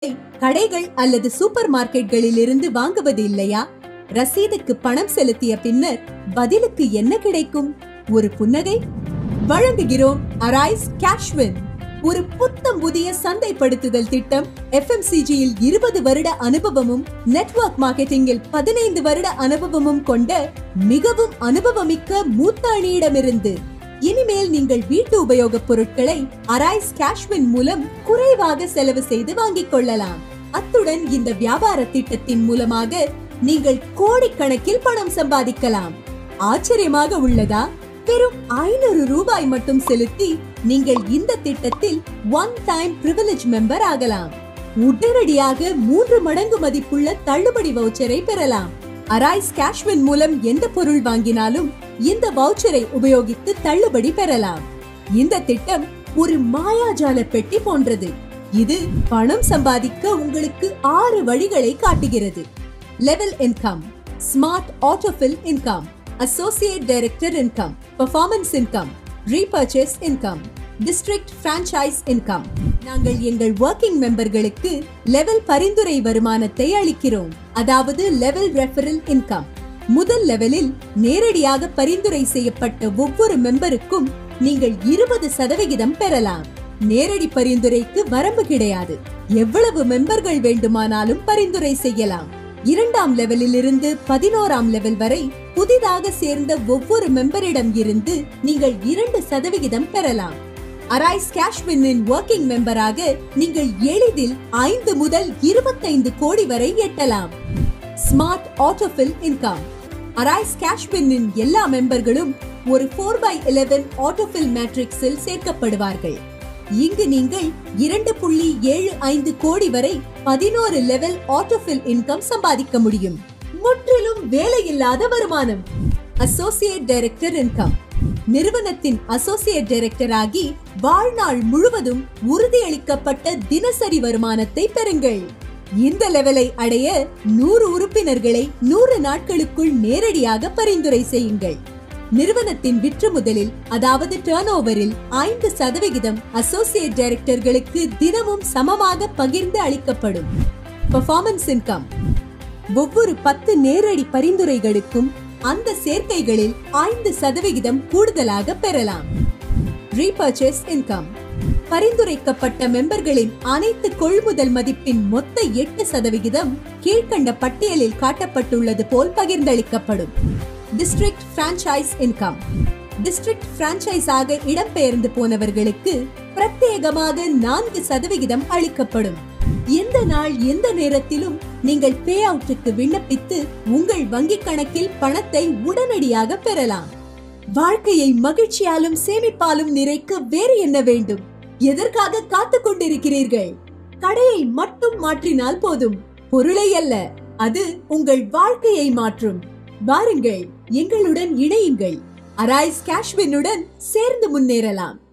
கடைகள் அல்லது சூப்பர் மார்க்கெட்களில் இருந்து வாங்குவது இல்லையா ரசீதுக்கு பணம் செலுத்திய பின்னர் பதிலுக்கு என்ன கிடைக்கும் ஒரு புன்னகை வழங்குகிறோம் அரைஸ் கேஷ்வின் ஒரு புத்தம் புதிய சந்தைப்படுத்துதல் திட்டம் எஃப்எம்சிஜியில் இருபது வருட அனுபவமும் நெட்வொர்க் மார்க்கெட்டிங்கில் பதினைந்து வருட அனுபவமும் கொண்ட மிகவும் அனுபவமிக்க மூத்த அணியிடமிருந்து இனிமேல் நீங்கள் வீட்டு உபயோகப் பொருட்களை அரைஸ் கேஷ்வின் மூலம் குறைவாக செலவு செய்து வாங்கிக் கொள்ளலாம் அத்துடன் இந்த வியாபார திட்டத்தின் மூலமாக நீங்கள் கோடிக்கணக்கில் பணம் சம்பாதிக்கலாம் ஆச்சரியமாக உள்ளதா வெறும் ஐநூறு ரூபாய் மட்டும் செலுத்தி நீங்கள் இந்த திட்டத்தில் ஒன் டைம் பிரிவிலேஜ் மெம்பர் ஆகலாம் உடனடியாக மூன்று மடங்கு மதிப்புள்ள தள்ளுபடி வவுச்சரை பெறலாம் அரைஸ் கேஷ்வின் மூலம் எந்த பொருள் வாங்கினாலும் இந்த வவுச்சரை உபயோகித்து தள்ளுபடி பெறலாம் இந்த திட்டம் ஒரு மாயாஜால பெட்டி போன்றது இது பணம் சம்பாதிக்க உங்களுக்கு ஆறு வழிகளை காட்டுகிறது level income smart autofill income associate director income performance income repurchase income district franchise income நாங்கள் எங்கள் ஒர்க்கிங் மெம்பர்களுக்கு லெவல் பரிந்துரை வருமானத்தை அளிக்கிறோம் அதாவது லெவல் ரெஃபரல் இன்கம் முதல் லெவலில் நேரடியாக பரிந்துரை செய்யப்பட்ட ஒவ்வொரு மெம்பருக்கும் நீங்கள் இருபது சதவிகிதம் பெறலாம் நேரடி பரிந்துரைக்கு வரம்பு கிடையாது எவ்வளவு மெம்பர்கள் வேண்டுமானாலும் பரிந்துரை செய்யலாம் இரண்டாம் லெவலில் இருந்து பதினோராம் லெவல் வரை புதிதாக சேர்ந்த ஒவ்வொரு மெம்பரிடம் இருந்து நீங்கள் இரண்டு சதவிகிதம் பெறலாம் அரைஸ் கேஷ்வின்னின் ஒர்க்கிங் மெம்பராக நீங்கள் எளிதில் ஐந்து முதல் இருபத்தைந்து கோடி வரை எட்டலாம் ஸ்மார்ட் ஆட்டோஃபில் இன்கம் அரைஸ் கேஷ்வின்னின் எல்லா மெம்பர்களும் ஒரு ஃபோர் பை எலெவன் ஆட்டோஃபில் மேட்ரிக்ஸில் சேர்க்கப்படுவார்கள் இங்கு நீங்கள் இரண்டு புள்ளி ஏழு ஐந்து கோடி வரை பதினோரு லெவல் ஆட்டோஃபில் இன்கம் சம்பாதிக்க முடியும் முற்றிலும் வேலையில்லாத வருமானம் அசோசியேட் டைரக்டர் இன்கம் நிறுவனத்தின் அசோசியேட் டைரக்டர் ஆகி வாழ்நாள் முழுவதும் உறுதியளிக்கப்பட்ட தினசரி வருமானத்தை பெறுங்கள் இந்த லெவலை அடைய நூறு உறுப்பினர்களை நூறு நாட்களுக்குள் நேரடியாக பரிந்துரை செய்யுங்கள் நிறுவனத்தின் விற்று முதலில் அதாவது டேர்ன் ஓவரில் ஐந்து சதவிகிதம் அசோசியேட் டைரக்டர்களுக்கு தினமும் சமமாக பகிர்ந்து அளிக்கப்படும் பெர்ஃபார்மன்ஸ் இன்கம் ஒவ்வொரு பத்து நேரடி பரிந்துரைகளுக்கும் அந்த சேர்க்கைகளில் ஐந்து சதவிகிதம் கூடுதலாக பெறலாம் ரீபர்ச்சேஸ் இன்கம் பரிந்துரைக்கப்பட்ட மெம்பர்களின் அனைத்து கொள்முதல் மதிப்பின் மொத்த எட்டு சதவிகிதம் கீழ்கண்ட பட்டியலில் காட்டப்பட்டுள்ளது போல் பகிர்ந்தளிக்கப்படும் district franchise income district franchise ஆக இடம்பெயர்ந்து போனவர்களுக்கு பிரத்யேகமாக நான்கு சதவிகிதம் அளிக்கப்படும் எந்த நாள் எந்த நேரத்திலும் நீங்கள் பே அவுட்டுக்கு விண்ணப்பித்து உங்கள் வங்கிக் கணக்கில் பணத்தை உடனடியாக பெறலாம் வாழ்க்கையை மகிழ்ச்சியாலும் சேமிப்பாலும் நிறைக்க வேறு என்ன வேண்டும் எதற்காக காத்துக் கொண்டிருக்கிறீர்கள் கடையை மட்டும் மாற்றினால் போதும் பொருளை அல்ல அது உங்கள் வாழ்க்கையை மாற்றும் வாருங்கள் எங்களுடன் இணையுங்கள் அரைஸ் கேஷ்வினுடன் சேர்ந்து முன்னேறலாம்